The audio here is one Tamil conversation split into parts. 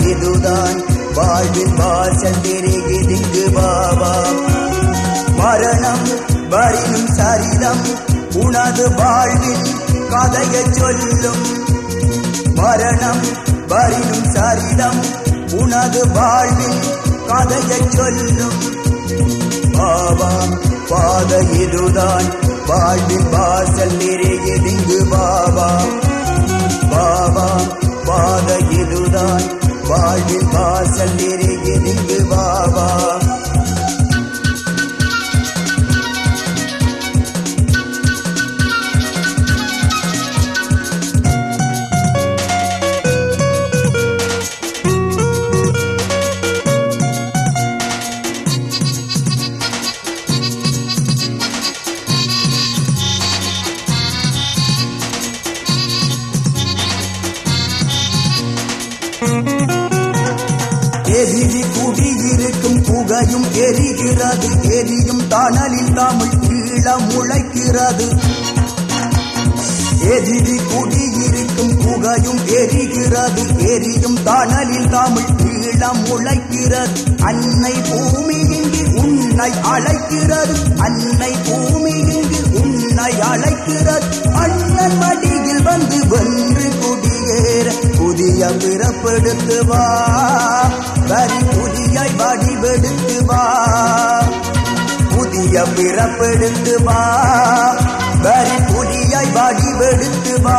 இதுதான் வாழ்வின் வாசல் தெரிகிதிங்கு பாபா மரணம் வரினும் சரிதம் உனது வாழ்வின் கதையை சொல்லும் மரணம் வரினும் சரிதம் உனது வாழ்வின் கதையை சொல்லும் பாபா பாத இதுதான் வாழ்வின் வாசல் நிறையதிங்கு பாபா பாபா பாத இதுதான் வாழ்வின் வாசல் நிறையதிங்கு பாபா எரிதி குடியிருக்கும் புகையும் எரிகிறது எரியும் தணலில் தமிழ் கீழ முளைக்கிறது எதிரி குடியிருக்கும் புகையும் எரிகிறது எரியும் தணலில் தமிழ் கீழ முளைக்கிறது அன்னை பூமி இங்கு உன்னை அழைக்கிறது அன்னை பூமி இங்கு உன்னை அழைக்கிறது அண்ணன் மடியில் வந்து வென்று குடியேற புதிய பிறப்பெடுத்து வா வரி புதிய வடிவெடுத்து வா புதிய பிறப்பெடுத்து வா வரி புதிய வடிவெடுத்து வா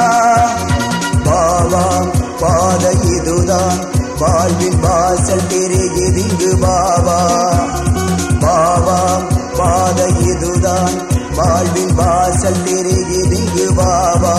பாவா பாத இதுதான் வாழ்வின் வாசல் தெரியுதிங்கு பாவா பாவா பாத இதுதான் வாழ்வின் வாசல் தெரியுதிங்கு பாவா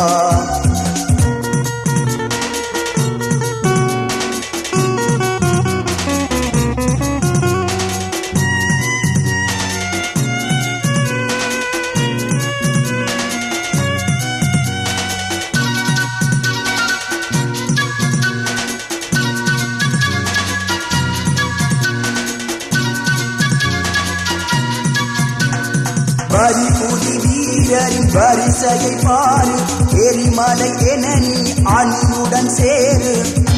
வரி புதி வீரரின் வரிசையை பாரு எரிமலை என நீ அணியுடன் சேரு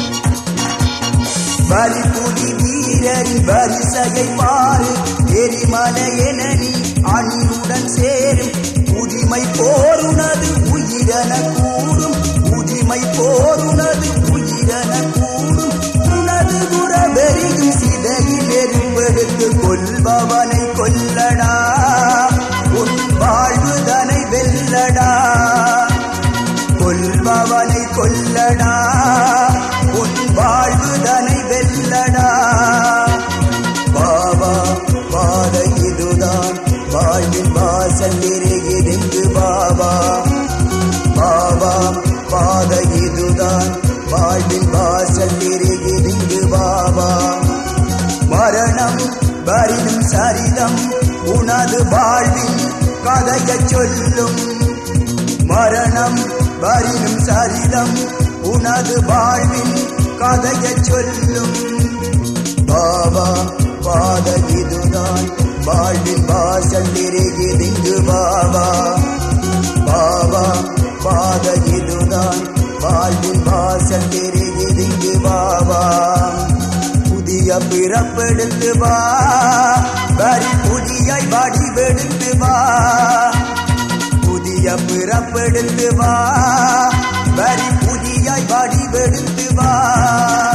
வரி புதி வீரரின் வரிசையை பாரு எரிமலை என நீ அணியுடன் சேரும் புதிமை போருனது உயிரென கூறும் புதிமை போருனது உயிரென கூறும் உனது குறவெறியும் சிதையில் எருவெடுத்து கொல்பவனை கொல்லடா உன் வாழ்வுதனை வெல்லடா கொல்பவனை கொல்லடா உன் வாழ்வுதனை வெல்லடா பாபா பாத இதுதான் வாழ்வின் வாசல் நிறைகிறெங்கு பாபா பாபா பாத இதுதான் வாழ்வின் வாசல் நிறைகிறெங்கு பாபா மரணம் வரினும் சரிதம் உனது வாழ்வின் கதையச் சொல்லும் மரணம் வரினும் சரிதம் உனது வாழ்வின் கதையச் சொல்லும் பாபா பாத இதுதான் வாழ்வின் வாசல் நிறைகிறெங்கு பாபா பாபா பாத இதுதான் வாழ்வின் வாசல் நிறைகிறெங்கு பாபா புதிய பிறப்பெடுத்து வா வரி புதிய வடிவெடுத்து வா புதிய பிறப்பெடுத்து வா வரி புதிய வடிவெடுத்து வா